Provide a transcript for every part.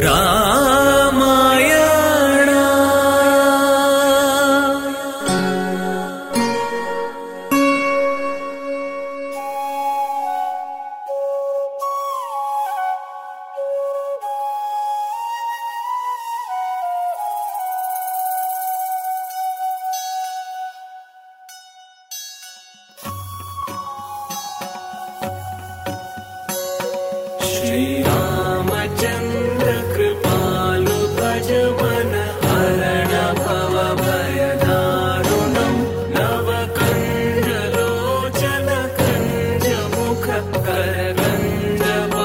श्रीरामचन्द्र कृपालु भजमन हरण भव भयदारुणम् नवकण्डलोचन कञ्ज मुख करगञ्ज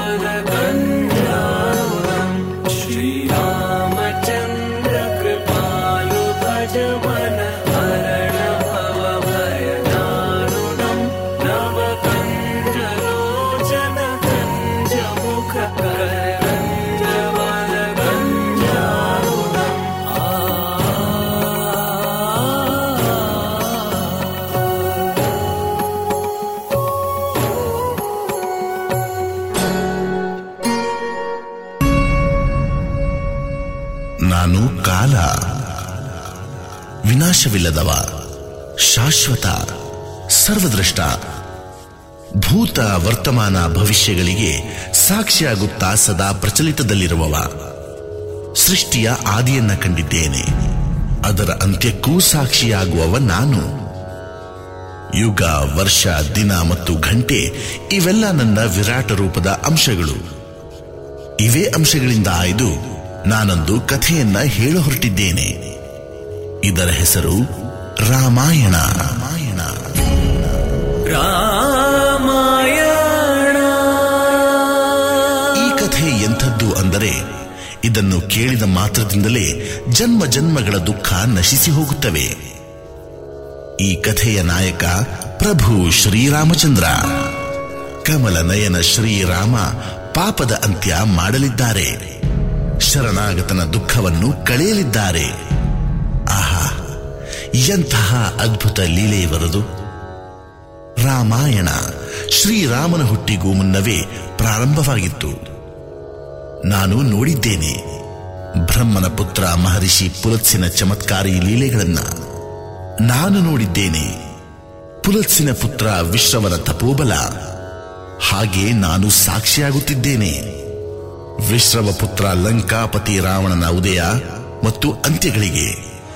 पदगञ्जारुणम् श्रीरामचन्द्र कृपालु भजमन हरण भव भयदारुणम् नवकण्डलोचन कञ्ज मुख करगञ्ज पदगञ्जारुणम् ನಾನು ಕಾಲ ವಿನಾಶವಿಲ್ಲದವ ಶಾಶ್ವತ ಸರ್ವದೃಷ್ಟ ಭೂತ ವರ್ತಮಾನ ಭವಿಷ್ಯಗಳಿಗೆ ಸಾಕ್ಷಿಯಾಗುತ್ತಾ ಸದಾ ಪ್ರಚಲಿತದಲ್ಲಿರುವವ ಸೃಷ್ಟಿಯ ಆದಿಯನ್ನ ಕಂಡಿದ್ದೇನೆ ಅದರ ಅಂತ್ಯಕ್ಕೂ ಸಾಕ್ಷಿಯಾಗುವವ ನಾನು ಯುಗ ವರ್ಷ ದಿನ ಮತ್ತು ಘಂಟೆ ಇವೆಲ್ಲ ನನ್ನ ವಿರಾಟ ರೂಪದ ಅಂಶಗಳು ಇವೇ ಅಂಶಗಳಿಂದ ಆಯ್ದು ನಾನೊಂದು ಕಥೆಯನ್ನ ಹೇಳ ಹೊರಟಿದ್ದೇನೆ ಇದರ ಹೆಸರು ರಾಮಾಯಣ ರಾಮಾಯಣ ರಾಮಾಯಣ ಈ ಕಥೆ ಎಂಥದ್ದು ಅಂದರೆ ಇದನ್ನು ಕೇಳಿದ ಮಾತ್ರದಿಂದಲೇ ಜನ್ಮ ಜನ್ಮಗಳ ದುಃಖ ನಶಿಸಿ ಹೋಗುತ್ತವೆ ಈ ಕಥೆಯ ನಾಯಕ ಪ್ರಭು ಶ್ರೀರಾಮಚಂದ್ರ ಕಮಲ ನಯನ ಶ್ರೀರಾಮ ಪಾಪದ ಅಂತ್ಯ ಮಾಡಲಿದ್ದಾರೆ ಶರಣಾಗತನ ದುಃಖವನ್ನು ಕಳೆಯಲಿದ್ದಾರೆ ಆಹಾ ಎಂತಹ ಅದ್ಭುತ ಲೀಲೆಯವರದು ರಾಮಾಯಣ ಶ್ರೀರಾಮನ ಹುಟ್ಟಿಗೂ ಮುನ್ನವೇ ಪ್ರಾರಂಭವಾಗಿತ್ತು ನಾನು ನೋಡಿದ್ದೇನೆ ಬ್ರಹ್ಮನ ಪುತ್ರ ಮಹರ್ಷಿ ಪುಲತ್ಸಿನ ಚಮತ್ಕಾರಿ ಲೀಲೆಗಳನ್ನ ನಾನು ನೋಡಿದ್ದೇನೆ ಪುಲತ್ಸಿನ ಪುತ್ರ ವಿಶ್ರವನ ತಪೋಬಲ ಹಾಗೆ ನಾನು ಸಾಕ್ಷಿಯಾಗುತ್ತಿದ್ದೇನೆ ವಿಶ್ರವ ಪುತ್ರ ಲಂಕಾಪತಿ ರಾವಣನ ಉದಯ ಮತ್ತು ಅಂತ್ಯಗಳಿಗೆ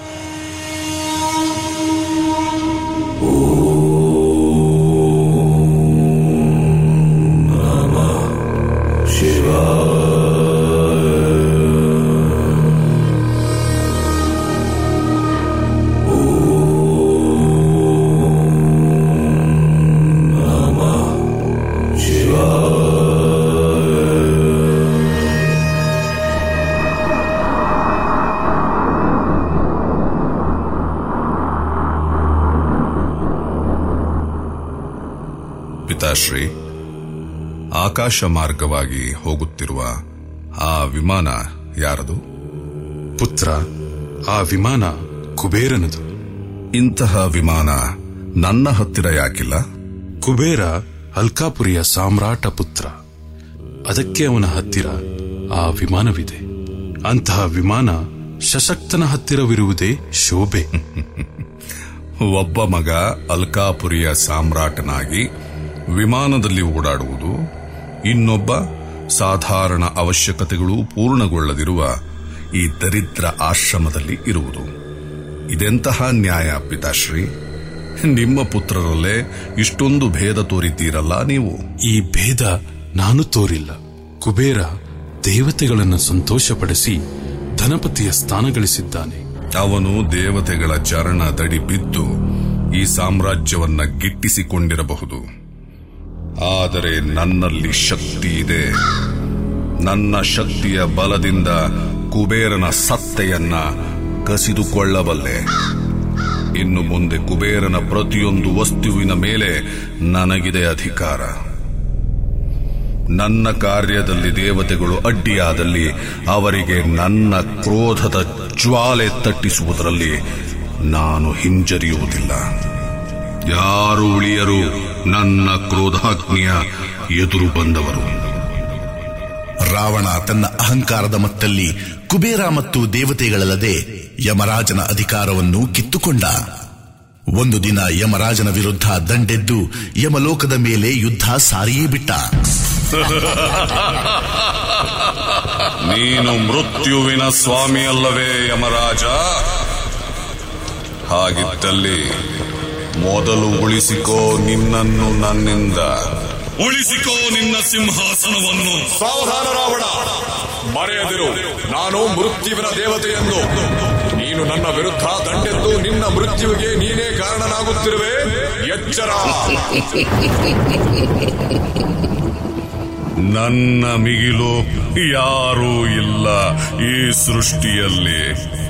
ಪಿತಾಶ್ರೀ ಆಕಾಶ ಮಾರ್ಗವಾಗಿ ಹೋಗುತ್ತಿರುವ ಆ ವಿಮಾನ ಯಾರದು ಪುತ್ರ ಆ ವಿಮಾನ ಕುಬೇರನದು ಇಂತಹ ವಿಮಾನ ನನ್ನ ಹತ್ತಿರ ಯಾಕಿಲ್ಲ ಕುಬೇರ ಅಲ್ಕಾಪುರಿಯ ಸಾಮ್ರಾಟ ಪುತ್ರ ಅದಕ್ಕೆ ಅವನ ಹತ್ತಿರ ಆ ವಿಮಾನವಿದೆ ಅಂತಹ ವಿಮಾನ ಸಶಕ್ತನ ಹತ್ತಿರವಿರುವುದೇ ಶೋಭೆ ಒಬ್ಬ ಮಗ ಅಲ್ಕಾಪುರಿಯ ಸಾಮ್ರಾಟನಾಗಿ ವಿಮಾನದಲ್ಲಿ ಓಡಾಡುವುದು ಇನ್ನೊಬ್ಬ ಸಾಧಾರಣ ಅವಶ್ಯಕತೆಗಳು ಪೂರ್ಣಗೊಳ್ಳದಿರುವ ಈ ದರಿದ್ರ ಆಶ್ರಮದಲ್ಲಿ ಇರುವುದು ಇದೆಂತಹ ನ್ಯಾಯ ಪಿತಾಶ್ರೀ ನಿಮ್ಮ ಪುತ್ರರಲ್ಲೇ ಇಷ್ಟೊಂದು ಭೇದ ತೋರಿದ್ದೀರಲ್ಲ ನೀವು ಈ ಭೇದ ನಾನು ತೋರಿಲ್ಲ ಕುಬೇರ ದೇವತೆಗಳನ್ನು ಸಂತೋಷಪಡಿಸಿ ಧನಪತಿಯ ಸ್ಥಾನ ಗಳಿಸಿದ್ದಾನೆ ಅವನು ದೇವತೆಗಳ ಚರಣದಡಿ ಬಿದ್ದು ಈ ಸಾಮ್ರಾಜ್ಯವನ್ನ ಗಿಟ್ಟಿಸಿಕೊಂಡಿರಬಹುದು ಆದರೆ ನನ್ನಲ್ಲಿ ಶಕ್ತಿ ಇದೆ ನನ್ನ ಶಕ್ತಿಯ ಬಲದಿಂದ ಕುಬೇರನ ಸತ್ತೆಯನ್ನ ಕಸಿದುಕೊಳ್ಳಬಲ್ಲೆ ಇನ್ನು ಮುಂದೆ ಕುಬೇರನ ಪ್ರತಿಯೊಂದು ವಸ್ತುವಿನ ಮೇಲೆ ನನಗಿದೆ ಅಧಿಕಾರ ನನ್ನ ಕಾರ್ಯದಲ್ಲಿ ದೇವತೆಗಳು ಅಡ್ಡಿಯಾದಲ್ಲಿ ಅವರಿಗೆ ನನ್ನ ಕ್ರೋಧದ ಜ್ವಾಲೆ ತಟ್ಟಿಸುವುದರಲ್ಲಿ ನಾನು ಹಿಂಜರಿಯುವುದಿಲ್ಲ ಯಾರು ಉಳಿಯರು ನನ್ನ ಕ್ರೋಧಾಗ್ನಿಯ ಎದುರು ಬಂದವರು ರಾವಣ ತನ್ನ ಅಹಂಕಾರದ ಮತ್ತಲ್ಲಿ ಕುಬೇರ ಮತ್ತು ದೇವತೆಗಳಲ್ಲದೆ ಯಮರಾಜನ ಅಧಿಕಾರವನ್ನು ಕಿತ್ತುಕೊಂಡ ಒಂದು ದಿನ ಯಮರಾಜನ ವಿರುದ್ಧ ದಂಡೆದ್ದು ಯಮಲೋಕದ ಮೇಲೆ ಯುದ್ಧ ಸಾರಿಯೇ ಬಿಟ್ಟ ನೀನು ಮೃತ್ಯುವಿನ ಸ್ವಾಮಿಯಲ್ಲವೇ ಯಮರಾಜ ಹಾಗಿದ್ದಲ್ಲಿ ಮೊದಲು ಉಳಿಸಿಕೋ ನಿನ್ನನ್ನು ನನ್ನಿಂದ ಉಳಿಸಿಕೋ ನಿನ್ನ ಸಿಂಹಾಸನವನ್ನು ಸಾವಧಾನ ರಾವಣ ಮರೆಯದಿರು ನಾನು ಮೃತ್ಯುವಿನ ದೇವತೆಯೆಂದು ನೀನು ನನ್ನ ವಿರುದ್ಧ ದಂಡೆದ್ದು ನಿನ್ನ ಮೃತ್ಯುವಿಗೆ ನೀನೇ ಕಾರಣನಾಗುತ್ತಿರುವೆ ಎಚ್ಚರ ನನ್ನ ಮಿಗಿಲು ಯಾರೂ ಇಲ್ಲ ಈ ಸೃಷ್ಟಿಯಲ್ಲಿ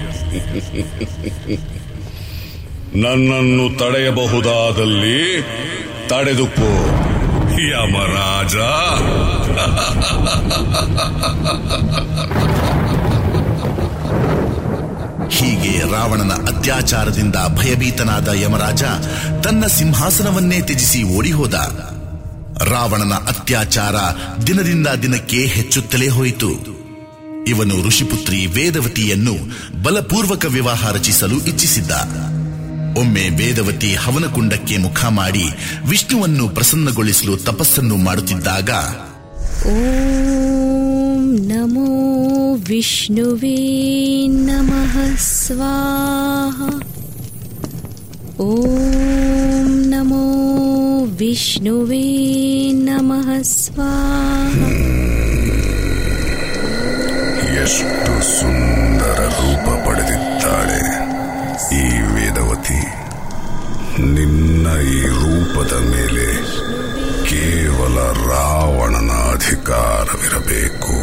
ನನ್ನನ್ನು ತಡೆಯಬಹುದಾದಲ್ಲಿ ತಡೆದುಕೋ ಯಮರಾಜ ಹೀಗೆ ರಾವಣನ ಅತ್ಯಾಚಾರದಿಂದ ಭಯಭೀತನಾದ ಯಮರಾಜ ತನ್ನ ಸಿಂಹಾಸನವನ್ನೇ ತ್ಯಜಿಸಿ ಓಡಿಹೋದ ರಾವಣನ ಅತ್ಯಾಚಾರ ದಿನದಿಂದ ದಿನಕ್ಕೆ ಹೆಚ್ಚುತ್ತಲೇ ಹೋಯಿತು ಇವನು ಋಷಿಪುತ್ರಿ ವೇದವತಿಯನ್ನು ಬಲಪೂರ್ವಕ ವಿವಾಹ ರಚಿಸಲು ಇಚ್ಛಿಸಿದ್ದ ಒಮ್ಮೆ ವೇದವತಿ ಹವನಕುಂಡಕ್ಕೆ ಮುಖ ಮಾಡಿ ವಿಷ್ಣುವನ್ನು ಪ್ರಸನ್ನಗೊಳಿಸಲು ತಪಸ್ಸನ್ನು ಮಾಡುತ್ತಿದ್ದಾಗ ॐ नमो विष्णुवे नमः स्वाहा ॐ नमो विष्णुवे नमः स्वाहा ಎಷ್ಟು ಸುಂದರ ರೂಪ ಪಡೆದಿದ್ದಾಳೆ ಈ ವೇದವತಿ ನಿನ್ನ ಈ ರೂಪದ ಮೇಲೆ ಕೇವಲ ರಾವಣನ ಅಧಿಕಾರವಿರಬೇಕು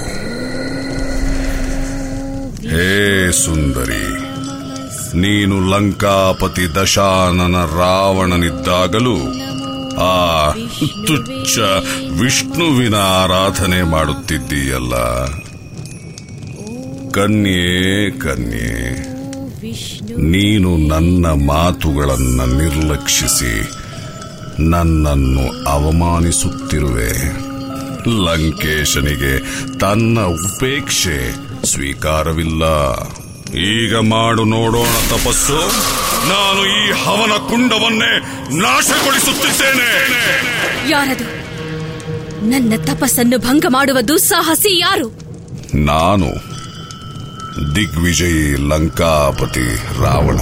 ಹೇ ಸುಂದರಿ ನೀನು ಲಂಕಾಪತಿ ದಶಾನನ ರಾವಣನಿದ್ದಾಗಲೂ ಆ ತುಚ್ಛ ವಿಷ್ಣುವಿನ ಆರಾಧನೆ ಮಾಡುತ್ತಿದ್ದೀಯಲ್ಲ ಕನ್ಯೆ ಕನ್ಯೆ विष्णु ನೀನು ನನ್ನ ಮಾತುಗಳನ್ನ ನಿರ್ಲಕ್ಷಿಸಿ ನನ್ನನ್ನು ಅವಮಾನಿಸುತ್ತಿರುವೆ ಲಂಕೇಶನಿಗೆ ತನ್ನ ಉಪೇಕ್ಷೆ ಸ್ವೀಕಾರವಿಲ್ಲ ಈಗ ಮಾಡು ನೋಡೋಣ ತಪಸ್ಸು ನಾನು ಈ ಹವನ ಕುಂಡವನ್ನೇ ನಾಶಗೊಳಿಸುತ್ತಿದ್ದೇನೆ ಯಾರದು ನನ್ನ ತಪಸ್ಸನ್ನು ಭಂಗ ಮಾಡುವ ದುಸ್ಸಾಹಸಿ ಯಾರು ನಾನು ದಿಗ್ವಿಜಯಿ ಲಂಕಾಪತಿ ರಾವಣ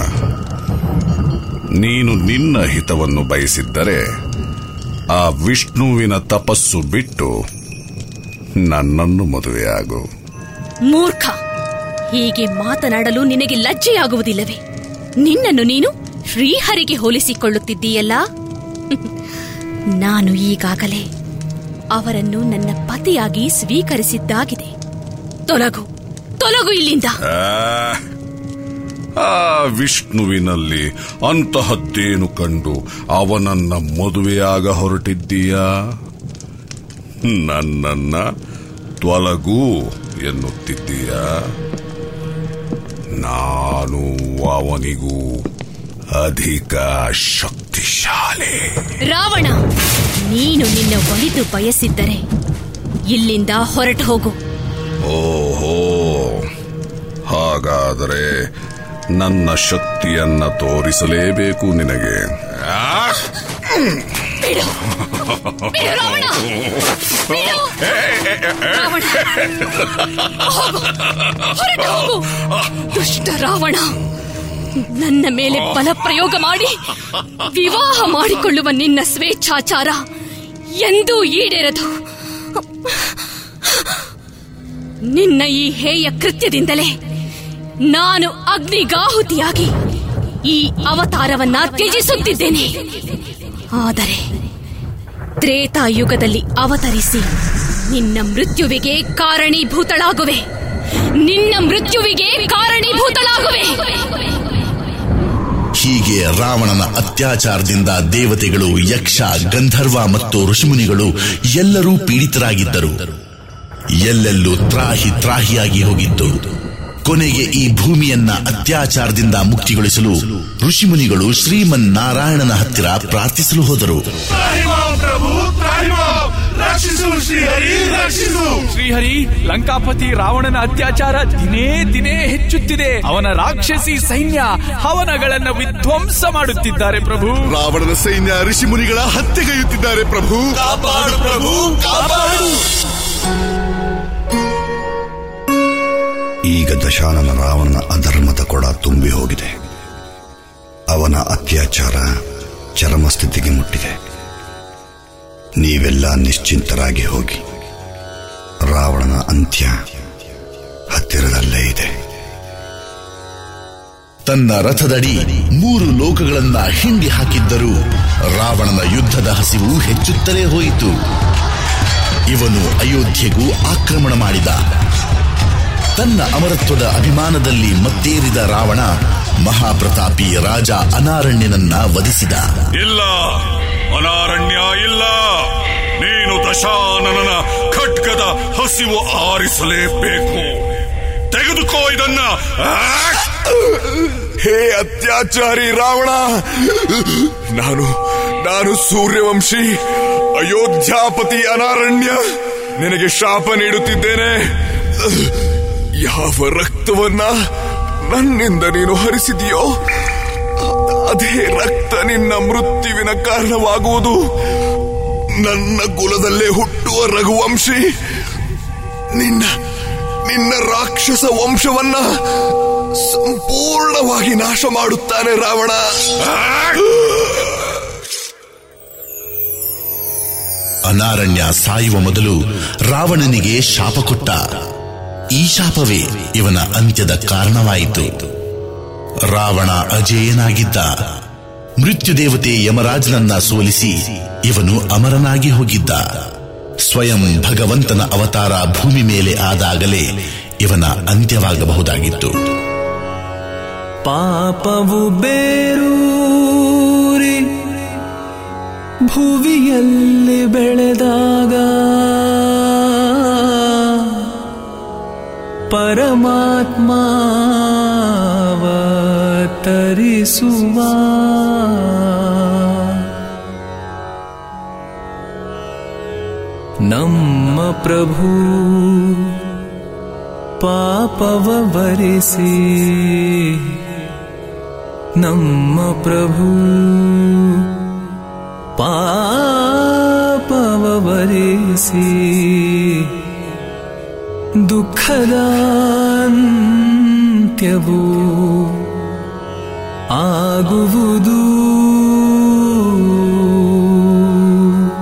ನೀನು ನಿನ್ನ ಹಿತವನ್ನು ಬಯಸಿದ್ದರೆ ಆ ವಿಷ್ಣುವಿನ ತಪಸ್ಸು ಬಿಟ್ಟು ನನ್ನನ್ನು ಮದುವೆಯಾಗು ಮೂರ್ಖ ಹೀಗೆ ಮಾತನಾಡಲು ನಿನಗೆ ಲಜ್ಜೆಯಾಗುವುದಿಲ್ಲವೇ ನಿನ್ನನ್ನು ನೀನು ಶ್ರೀಹರಿಗೆ ಹೋಲಿಸಿಕೊಳ್ಳುತ್ತಿದ್ದೀಯಲ್ಲ ನಾನು ಈಗಾಗಲೇ ಅವರನ್ನು ನನ್ನ ಪತಿಯಾಗಿ ಸ್ವೀಕರಿಸಿದ್ದಾಗಿದೆ ತೊಲಗು ತೊಲಗು ಇಲ್ಲಿಂದ ಆ, ಆ ವಿಷ್ಣುವಿನಲ್ಲಿ ಅಂತಹದ್ದೇನು ಕಂಡು ಅವನನ್ನ ಮದುವೆಯಾಗ ಹೊರಟಿದ್ದೀಯಾ ನನ್ನನ್ನ ತೊಲಗು ಎನ್ನುತ್ತಿದ್ದೀಯಾ ನಾನು ಅವನಿಗೂ ಅಧಿಕ ಶಕ್ತಿಶಾಲಿ ರಾವಣ ನೀನು ನಿನ್ನ ಒಲಿದು ಬಯಸಿದ್ದರೆ ಇಲ್ಲಿಂದ ಹೊರಟು ಹೋಗು ಓಹೋ ಹಾಗಾದರೆ ನನ್ನ ಶಕ್ತಿಯನ್ನ ತೋರಿಸಲೇಬೇಕು ನಿನಗೆ ಆ? ಬಿಡು ಬಿಡು ರಾವಣ ಬಿಡು ರಾವಣ ಹೋಗು ಹೊರಟು ಹೋಗು ದುಷ್ಟ ರಾವಣ ನನ್ನ ಮೇಲೆ ಬಲ ಪ್ರಯೋಗ ಮಾಡಿ ವಿವಾಹ ಮಾಡಿಕೊಳ್ಳುವ ನಿನ್ನ ಸ್ವೇಚ್ಛಾಚಾರ ಎಂದೂ ಈಡೇರದು ನಿನ್ನ ಈ ಹೇಯ ಕೃತ್ಯದಿಂದಲೇ ನಾನು ಅಗ್ನಿಗಾಹುತಿಯಾಗಿ ಈ ಅವತಾರವನ್ನ ತ್ಯಜಿಸುತ್ತಿದ್ದೇನೆ ಆದರೆ ತ್ರೇತಾಯುಗದಲ್ಲಿ ಅವತರಿಸಿ ನಿನ್ನ ಮೃತ್ಯುವಿಗೆ ಕಾರಣೀಭೂತಳಾಗುವೆ ನಿನ್ನ ಮೃತ್ಯುವಿಗೆ ಕಾರಣೀಭೂತಳಾಗುವೆ ಹೀಗೆ ರಾವಣನ ಅತ್ಯಾಚಾರದಿಂದ ದೇವತೆಗಳು ಯಕ್ಷ ಗಂಧರ್ವ ಮತ್ತು ಋಷಿಮುನಿಗಳು ಎಲ್ಲರೂ ಪೀಡಿತರಾಗಿದ್ದರು ಎಲ್ಲೆಲ್ಲೂ ತ್ರಾಹಿ ತ್ರಾಹಿಯಾಗಿ ಹೋಗಿತ್ತು ಕೊನೆಗೆ ಈ ಭೂಮಿಯನ್ನ ಅತ್ಯಾಚಾರದಿಂದ ಮುಕ್ತಿಗೊಳಿಸಲು ಋಷಿಮುನಿಗಳು ಶ್ರೀಮನ್ ನಾರಾಯಣನ ಹತ್ತಿರ ಪ್ರಾರ್ಥಿಸಲು ಹೋದರು ಪ್ರಭು ರಕ್ಷಿಸು ಶ್ರೀಹರಿ ರಕ್ಷಿಸು ಶ್ರೀಹರಿ ಲಂಕಾಪತಿ ರಾವಣನ ಅತ್ಯಾಚಾರ ದಿನೇ ದಿನೇ ಹೆಚ್ಚುತ್ತಿದೆ ಅವನ ರಾಕ್ಷಸಿ ಸೈನ್ಯ ಹವನಗಳನ್ನ ವಿಧ್ವಂಸ ಮಾಡುತ್ತಿದ್ದಾರೆ ಪ್ರಭು ರಾವಣನ ಸೈನ್ಯ ಋಷಿ ಮುನಿಗಳ ಹತ್ಯೆಗೈಯುತ್ತಿದ್ದಾರೆ ಪ್ರಭು ಕಾಪಾಡು ಪ್ರಭು ಕಾಪಾಡು ಈಗ ದಶಾನನ ರಾವಣನ ಅಧರ್ಮದ ಕೊಡ ತುಂಬಿ ಹೋಗಿದೆ ಅವನ ಅತ್ಯಾಚಾರ ಚರಮಸ್ಥಿತಿಗೆ ಮುಟ್ಟಿದೆ ನೀವೆಲ್ಲ ನಿಶ್ಚಿಂತರಾಗಿ ಹೋಗಿ ರಾವಣನ ಅಂತ್ಯ ಹತ್ತಿರದಲ್ಲೇ ಇದೆ ತನ್ನ ರಥದಡಿ ಮೂರು ಲೋಕಗಳನ್ನ ಹಿಂಡಿ ಹಾಕಿದ್ದರೂ ರಾವಣನ ಯುದ್ಧದ ಹಸಿವು ಹೆಚ್ಚುತ್ತಲೇ ಹೋಯಿತು ಇವನು ಅಯೋಧ್ಯೆಗೂ ಆಕ್ರಮಣ ಮಾಡಿದ ತನ್ನ ಅಮರತ್ವದ ಅಭಿಮಾನದಲ್ಲಿ ಮತ್ತೇರಿದ ರಾವಣ ಮಹಾಪ್ರತಾಪಿ ರಾಜ ಅನಾರಣ್ಯನನ್ನ ವಧಿಸಿದ ಇಲ್ಲ ಅನಾರಣ್ಯ ಇಲ್ಲ ನೀನು ದಶಾನನ ಖಡ್ಗದ ಹಸಿವು ಆರಿಸಲೇಬೇಕು ತೆಗೆದುಕೋ ಇದನ್ನ ಹೇ ಅತ್ಯಾಚಾರಿ ರಾವಣ ನಾನು ನಾನು ಸೂರ್ಯವಂಶಿ ಅಯೋಧ್ಯಾಪತಿ ಅನಾರಣ್ಯ ನಿನಗೆ ಶಾಪ ನೀಡುತ್ತಿದ್ದೇನೆ ಯಾವ ರಕ್ತವನ್ನ ನನ್ನಿಂದ ನೀನು ಹರಿಸಿದೆಯೋ ಅದೇ ರಕ್ತ ನಿನ್ನ ಮೃತ್ಯುವಿನ ಕಾರಣವಾಗುವುದು ನನ್ನ ಕುಲದಲ್ಲೇ ಹುಟ್ಟುವ ರಘುವಂಶಿ ನಿನ್ನ ನಿನ್ನ ರಾಕ್ಷಸ ವಂಶವನ್ನ ಸಂಪೂರ್ಣವಾಗಿ ನಾಶ ಮಾಡುತ್ತಾನೆ ರಾವಣ ಅನಾರಣ್ಯ ಸಾಯುವ ಮೊದಲು ರಾವಣನಿಗೆ ಶಾಪ ಕೊಟ್ಟ ಈ ಶಾಪವೇ ಇವನ ಅಂತ್ಯದ ಕಾರಣವಾಯಿತು ರಾವಣ ಅಜೇಯನಾಗಿದ್ದ ಮೃತ್ಯುದೇವತೆ ಯಮರಾಜನನ್ನ ಸೋಲಿಸಿ ಇವನು ಅಮರನಾಗಿ ಹೋಗಿದ್ದ ಸ್ವಯಂ ಭಗವಂತನ ಅವತಾರ ಭೂಮಿ ಮೇಲೆ ಆದಾಗಲೇ ಇವನ ಅಂತ್ಯವಾಗಬಹುದಾಗಿತ್ತು ಪಾಪವು ಬೇರೂರಿ ಭುವಿಯಲ್ಲಿ ಬೆಳೆದಾಗ ಪರಮಾತ್ಮಾವತರಿಸುವ ನಮ್ಮ ಪ್ರಭು ಪಾಪವ ವರಿಸಿ ನಮ್ಮ ಪ್ರಭು ಪಾಪವ ವರಿಸಿ ದುಃಖದಾಂತ್ಯವು ಆಗುವುದು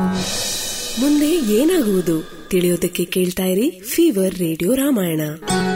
ಮುಂದೆ ಏನಾಗುವುದು ತಿಳಿಯೋದಕ್ಕೆ ಕೇಳ್ತಾ ಇರಿ ಫೀವರ್ ರೇಡಿಯೋ ರಾಮಾಯಣ